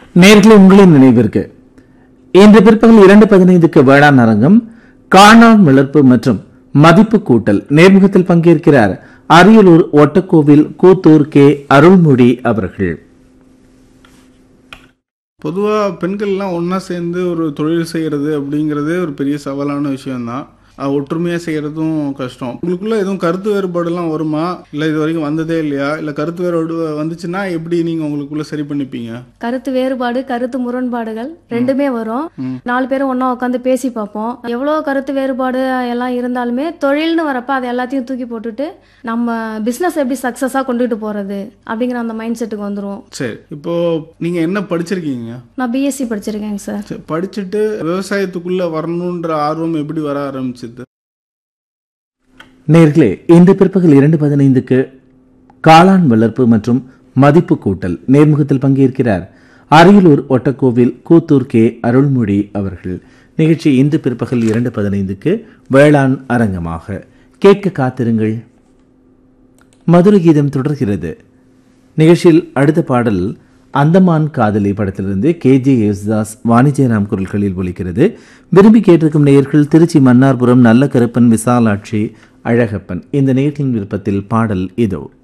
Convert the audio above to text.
நேர்களை உங்களின் நினைவிற்கு இன்று பிற்பகல் இரண்டு பதினைந்துக்கு வேளாண் அரங்கம் காணான் வளர்ப்பு மற்றும் மதிப்பு கூட்டல் நேர்முகத்தில் பங்கேற்கிறார் அரியலூர் ஒட்டக்கோவில் கூத்தூர் கே அருள்மொழி அவர்கள் பொதுவாக பெண்கள்லாம் ஒன்றா சேர்ந்து ஒரு தொழில் செய்கிறது அப்படிங்கிறதே ஒரு பெரிய சவாலான விஷயம்தான் அது ஒற்றுமையாக செய்கிறதும் கஷ்டம் உங்களுக்குள்ள எதுவும் கருத்து வேறுபாடுலாம் வருமா இல்லை இது வரைக்கும் வந்ததே இல்லையா இல்லை கருத்து வேறுபாடு வந்துச்சுன்னா எப்படி நீங்கள் உங்களுக்குள்ள சரி பண்ணிப்பீங்க கருத்து வேறுபாடு கருத்து முரண்பாடுகள் ரெண்டுமே வரும் நாலு பேரும் ஒண்ணா உட்காந்து பேசி பார்ப்போம் எவ்வளோ கருத்து வேறுபாடு எல்லாம் இருந்தாலுமே தொழில்னு வரப்ப அதை எல்லாத்தையும் தூக்கி போட்டுட்டு நம்ம பிஸ்னஸ் எப்படி சக்ஸஸாக கொண்டுட்டு போறது அப்படிங்கிற அந்த மைண்ட் செட்டுக்கு வந்துரும் சரி இப்போ நீங்கள் என்ன படிச்சிருக்கீங்க நான் பிஎஸ்சி படிச்சிருக்கேங்க சார் சரி, படிச்சுட்டு விவசாயத்துக்குள்ளே வரணுன்ற ஆர்வம் எப்படி வர ஆரம்பிச்சுது நேர்களே இன்று பிற்பகல் இரண்டு பதினைந்துக்கு காளான் வளர்ப்பு மற்றும் மதிப்பு கூட்டல் நேர்முகத்தில் பங்கேற்கிறார் அரியலூர் ஒட்டக்கோவில் கூத்தூர் கே அருள்மொழி அவர்கள் நிகழ்ச்சி இன்று பிற்பகல் இரண்டு பதினைந்துக்கு வேளாண் அரங்கமாக கேட்க காத்திருங்கள் மதுரை கீதம் தொடர்கிறது நிகழ்ச்சியில் அடுத்த பாடல் அந்தமான் காதலி படத்திலிருந்து கே ஜே யேசுதாஸ் வாணிஜெயராம் குரல்களில் ஒலிக்கிறது விரும்பி கேட்டிருக்கும் நேயர்கள் திருச்சி மன்னார்புரம் நல்ல கருப்பன் விசாலாட்சி அழகப்பன் இந்த நேயர்களின் விருப்பத்தில் பாடல் இதோ